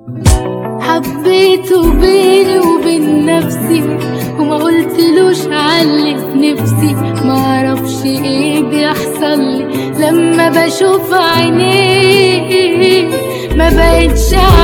حبيته بيني وبين نفسي وما قلتلوش علي في نفسي معرفش ايه بيحصل لي لما بشوف عينيه ما بقتش